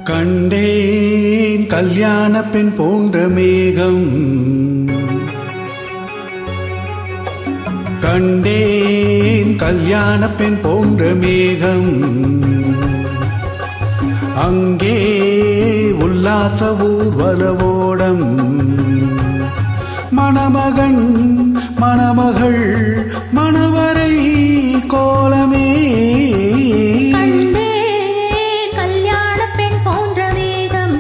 கண்டேன் கல்யாண பெண் போன்ற மேகம் கண்டேன் கல்யாண பெண் போன்ற மேகம் அங்கே உல்லாச ஊர்வலவோடம் மணமகன் மணமகள் மணவரை கோலமே கண்டே கல்யாண பெண் போன்ற வேகம்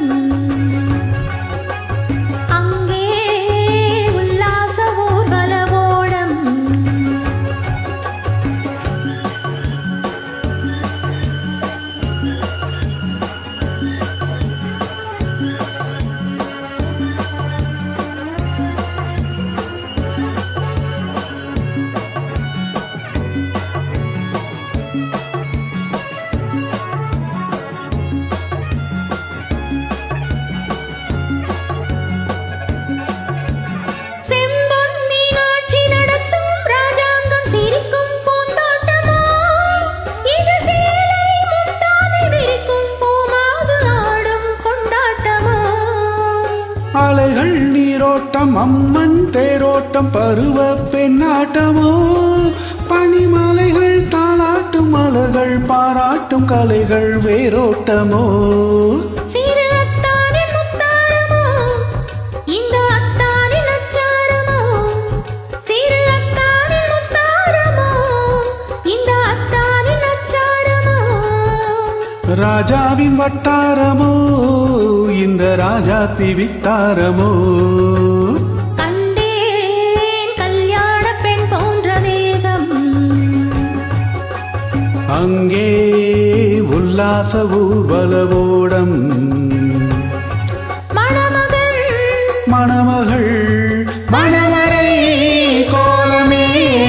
அங்கே உல்லாச ஊர்வலவோடம் செம்பொன் மீனாட்சி நடத்தும் ராஜாங்கம் சிரிக்கும் பூந்தோட்டமோ இது சேலை முந்தானை விரிக்கும் பூமாது ஆடும் கொண்டாட்டமோ அலைகள் நீரோட்டம் அம்மன் தேரோட்டம் பருவ பெண்ணாட்டமோ பனிமலைகள் தாளாட்டும் மலர்கள் பாராட்டும் கலைகள் வேரோட்டமோ சிறு அத்தானின் முத்தாரமோ இந்த அத்தானின் அச்சாரமோ சிறு அத்தானின் முத்தாரமோ இந்த அத்தானின் அச்சாரமோ ராஜாவின் வட்டாரமோ இந்த ராஜாத்தி வித்தாரமோ கண்டேன் கல்யாண பெண் போன்ற வேகம் அங்கே உல்லாச ஊர்வலவோடம் மணமகன் மணமகள் மணவரை கோலமே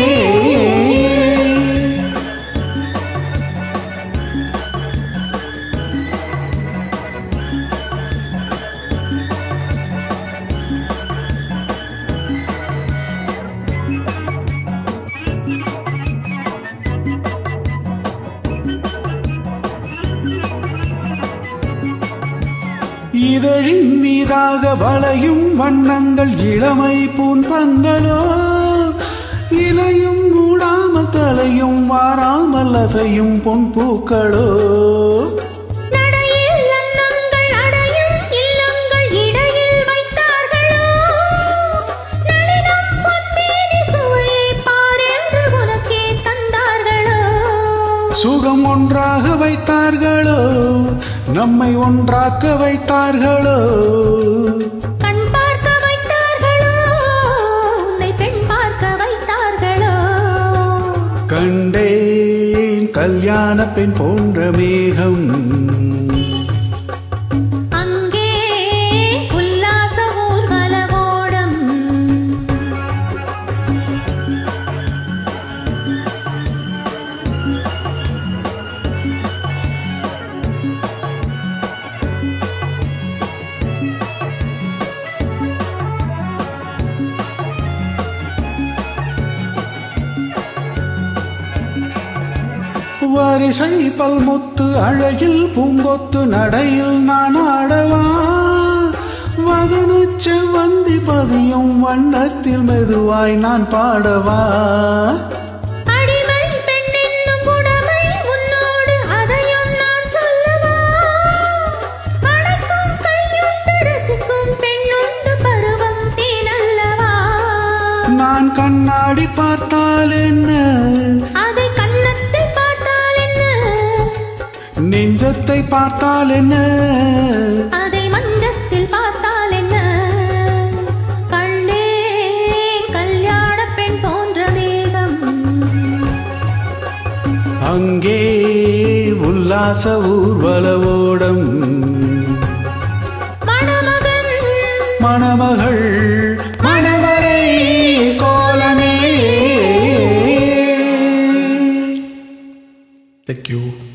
இதழின் மீதாக வளையும் வண்ணங்கள் இளமை பூன்பந்தலோ இலையும் மூடாமல் தலையும் வாராமல் அசையும் பொன் பூக்களோ நடையில் அன்னங்கள் அடையும் இல்லங்கள் இடையில் வைத்தார்களோ நளினம் பொன்மேனி சுவையை பாரென்று உனக்கே தந்தார்களோ சுகம் ஒன்றாக வைத்தார்களோ நம்மை ஒன்றாக்க வைத்தார்களோ கண் பார்க்க வைத்தார்களோ உன்னை பெண் பார்க்க வைத்தார்களோ கண்டேன் கல்யாண பெண் போன்ற மேகம் அங்கே உல்லாச ஊர்வலவோடம் வரிசை பல்முத்து அழகில் பூங்கொத்து நடையில் நான் ஆடவா வதனச் செவ்வந்தி பதியும் வண்ணத்தில் மெதுவாய் நான் பாடவா அடிமை பெண் என்னும் உடைமை உன்னோடு அதையும் நான் சொல்லவா அடக்கும் கையுண்டு ரசிக்கும் பெண்ணுண்டு பருவம் தேனல்லவா நான் கண்ணாடி பார்த்தால் என்ன அதை கன்னத்தில் பார்த்தால் என்ன நெஞ்சத்தை பார்த்தால் என்ன அதை மஞ்சத்தில் பார்த்தால் என்ன கண்டேன் கல்யாண பெண் போன்ற வேகம் அங்கே உல்லாச ஊர்வலவோடம் மணமகன் மணமகள் மணவரை கோலமே Thank you.